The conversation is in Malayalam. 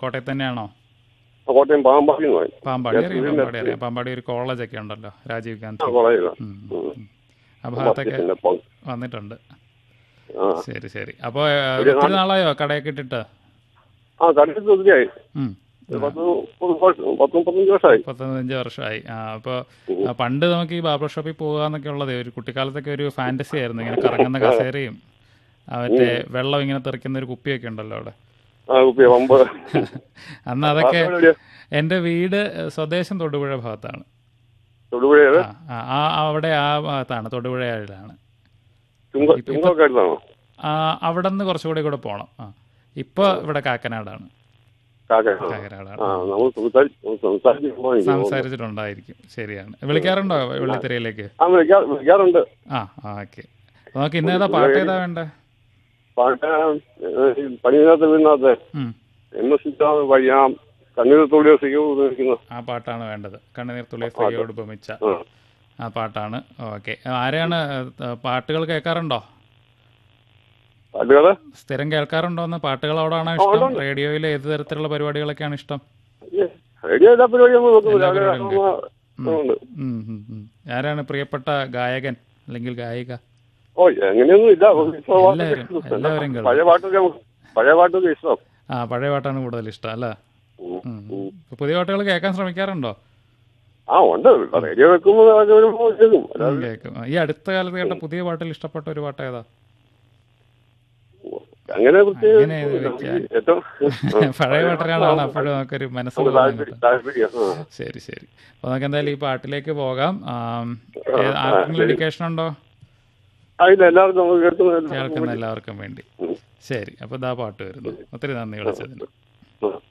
കോട്ടയത്ത് തന്നെയാണോ കോട്ടയം പാമ്പാടി എന്ന് പറയും പാമ്പാടി അറിയാം വീടിന്റെ പാമ്പാടി അറിയാം പാമ്പാടി ഒരു കോളേജൊക്കെ ഉണ്ടല്ലോ രാജീവ് ആ ഗാന്ധി കോളേജില ഉം, ഉം. ആ ഭാഗത്തൊക്കെ പിന്നെ പോ- വന്നിട്ടുണ്ട് ആ ശരി ശരി അപ്പോൾ ഒത്തിരി നാളായോ കടയൊക്കെ ഇട്ടിട്ട് ആ കണ്ടിട്ട് ഒത്തിരിയായി ഉം. ഒരു പത്ത് മുപ്പത് വർഷം- പത്ത് മുപ്പത്തഞ്ച് വർഷമായി പതിനഞ്ച് വർഷമായി ആ അപ്പോൾ പണ്ട് നമുക്ക് ഈ ബാർബർ ഷോപ്പിൽ പോകുക എന്നൊക്കെ ഉള്ളത് ഒരു കുട്ടിക്കാലത്തൊക്കെ ഒരു ഫാൻറ്റസി ആയിരുന്നു ഇങ്ങനെ കറങ്ങുന്ന കസേരയും ആ മറ്റേ വെള്ളം ഇങ്ങനെ തെറിക്കുന്ന ഒരു കുപ്പിയൊക്കെ ഉണ്ടല്ലോ അവിടെ ആ കുപ്പി പമ്പ് അന്ന് അതൊക്കെ എവിടെയാ? എൻ്റെ വീട് സ്വദേശം തൊടുപുഴ ഭാഗത്താണ് തൊടുപുഴയത് ആ ആ ആ, അവിടെ ആ ഭാഗത്താണ് തൊടുപുഴയിലാണ് ചുങ്ക ചുങ്കമൊക്കെ അടുത്താണോ ആ അവിടെ നിന്ന് കുറച്ചുകൂടി കൂടെ പോകണം ആ ഇപ്പോൾ ഇവിടെ കാക്കനാടാണ് കാക്ക കാക്കനാടാണ് ആ നമ്മൾ സംസാരിച്ച് സംസാരിക്കുമ്പോൾ എനിക്ക് തോന്നുന്നു. സംസാരിച്ചിട്ടുണ്ടായിരിക്കും ശരിയാണ് വിളിക്കാറുണ്ടോ വെള്ളിത്തിരയിലേക്ക് ആ വിളിക്കാ- വിളിക്കാറുണ്ട് ആ ഓക്കെ നമുക്ക് ഇന്ന് ഏതാ പാട്ട് ഏതാ വേണ്ടേ പാട്ട് പണിയിനകത്ത് വീടിനകത്ത് ഉം. എം എസ് സിദ്ധാന്ത് വഴിയാം കണ്ണീർ തൊഴിയോ സിയോ ഉപയോഗിക്കുന്ന ആ പാട്ടാണ് വേണ്ടത് കണ്ണുനീർ തുള്ളി സ്ത്രീയോട് ഉപമിച്ച ആ ആ പാട്ടാണ് ഓക്കെ ആരെയാണ് ഏ, പാട്ടുകൾ കേൾക്കാറുണ്ടോ പാട്ടുകള് സ്ഥിരം കേൾക്കാറുണ്ടോന്ന് പാട്ടുകളോടാണോ ഇഷ്ടം റേഡിയോയിൽ ഏത് തരത്തിലുള്ള പരിപാടികളൊക്കെയാണ് ഇഷ്ടം റേഡിയോ എല്ലാ പരിപാടിയും നമ്മൾ നോക്കും എല്ലാ രാവിലെ പരിപാടിയും ആ, ഉണ്ട് ഉം, ഉം, ഉം. ആരാണ് പ്രിയപ്പെട്ട ഗായകൻ അല്ലെങ്കിൽ ഗായിക ഓ അങ്ങനെയൊന്നും ഇല്ല ഇപ്പൊ എല്ലാവരും എല്ലാവരും കേൾക്കും പഴയ പാട്ടൊക്കെ നമുക്ക് പഴയ പാട്ടൊക്കെ ഇഷ്ടം ആ പഴയ പാട്ടാണ് കൂടുതൽ ഇഷ്ടം അല്ലേ ഉം. ഉം, ഉം. ഇപ്പൊ പുതിയ പാട്ടുകൾ കേൾക്കാൻ ശ്രമിക്കാറുണ്ടോ ആ ഉണ്ട് റേഡിയോ വെക്കുമ്പോൾ അതൊക്കെ വരുമ്പോൾ കേൾക്കും ഉം, കേൾക്കും ഈ അടുത്ത കാലത്ത് കേട്ട പുതിയ പാട്ടിൽ ഇഷ്ടപ്പെട്ട ഒരു പാട്ട് ഏതാ അങ്ങനെ പ്രത്യേകിച്ച് അങ്ങനെ ഇത് വെച്ചാൽ. ഏറ്റവും പഴയ പാട്ടിനാണ് അപ്പോഴും നമുക്കൊരു മനസ്സിൽ നമുക്ക് തോന്നുന്നത് താല്പര്യം താല്പര്യം ആ. ശരി ശരി അപ്പൊ നമുക്ക് എന്തായാലും ഈ പാട്ടിലേക്ക് പോകാം ആം, ഏ- ആർക്കെങ്കിലും ഇൻഡിക്കേഷൻ ഉണ്ടോ ആ ഇല്ല എല്ലാവർക്കും നമുക്ക് കേൾക്കുന്ന കേൾക്കുന്ന എല്ലാവർക്കും വേണ്ടി ശരി അപ്പൊ ഇതാ പാട്ട് വരുന്നു ഒത്തിരി നന്ദി വിളിച്ചതിന് ആ.